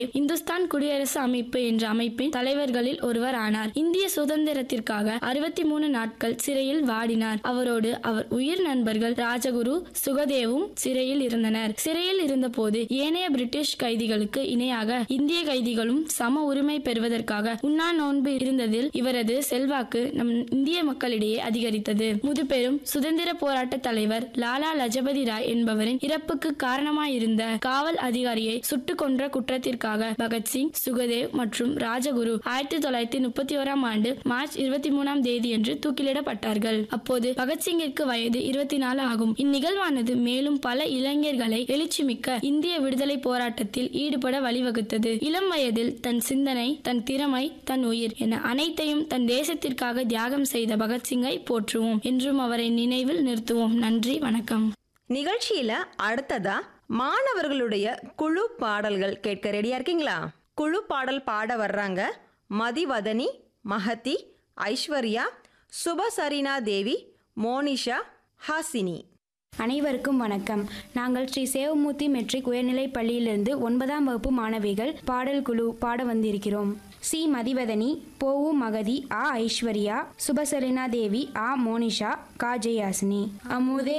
இந்துஸ்தான் குடியரசு அமைப்பு என்ற அமைப்பின் தலைவர்களில் ஒருவர் ஆனார் இந்திய சுதந்திரத்திற்காக அறுபத்தி மூணு நாட்கள் சிறையில் வாடினார் அவரோடு அவர் உயிர் நண்பர்கள் ராஜகுரு சுகதேவும் சிறையில் இருந்தனர் சிறையில் இருந்தபோது ஏனைய பிரிட்டிஷ் கைதிகளுக்கு இணையாக இந்திய கைதிகளும் சம உரிமை பெறுவதற்காக உண்ணா நோன்பு இருந்ததில் இவரது செல்வாக்கு நம் இந்திய மக்களிடையே அதிகரித்தது முதுபெரும் சுதந்திர போராட்ட தலைவர் லாலா லஜபதி ராய் என்பவரின் இறப்புக்கு காரணமாயிருந்த காவல் அதிகாரியை சுட்டுக் கொன்ற குற்றத்திற்காக பகத்சிங் சுகதேவ் மற்றும் ராஜகுரு ஆயிரத்தி தொள்ளாயிரத்தி முப்பத்தி ஓராம் ஆண்டு மார்ச் இருபத்தி மூணாம் தேதியன்று தூக்கிலிடப்பட்டார்கள் அப்போது பகத்சிங்கிற்கு வயது இருபத்தி நாலு ஆகும் இந்நிகழ்வானது மேலும் பல இளைஞர்களை எழுச்சிமிக்க இந்திய விடுதலை போராட்டத்தில் ஈடுபட வழிவகுத்தது இளம் வயதில் தன் சிந்தனை தன் திறமை தன் உயிர் என அனைத்தையும் தன் தேசத்திற்காக தியாகம் செய்த பகத்சிங்கை போற்றுவோம் என்றும் அவரை நினைவில் நிறுத்துவோம் நன்றி வணக்கம் நிகழ்ச்சியில அடுத்ததா மாணவர்களுடைய குழு பாடல்கள் கேட்க ரெடியா இருக்கீங்களா குழு பாடல் பாட வர்றாங்க மதிவதனி மஹதி ஐஸ்வர்யா சுபசரினா தேவி மோனிஷா ஹாசினி அனைவருக்கும் வணக்கம் நாங்கள் ஸ்ரீ சேவமூர்த்தி மெட்ரிக் உயர்நிலைப் பள்ளியிலிருந்து ஒன்பதாம் வகுப்பு மாணவிகள் பாடல் குழு பாட வந்திருக்கிறோம் சி மதிவதனி போவு மகதி ஆ ஐஸ்வர்யா சுபசரினா தேவி ஆ மோனிஷா கா ஜெயாசினி அமுதே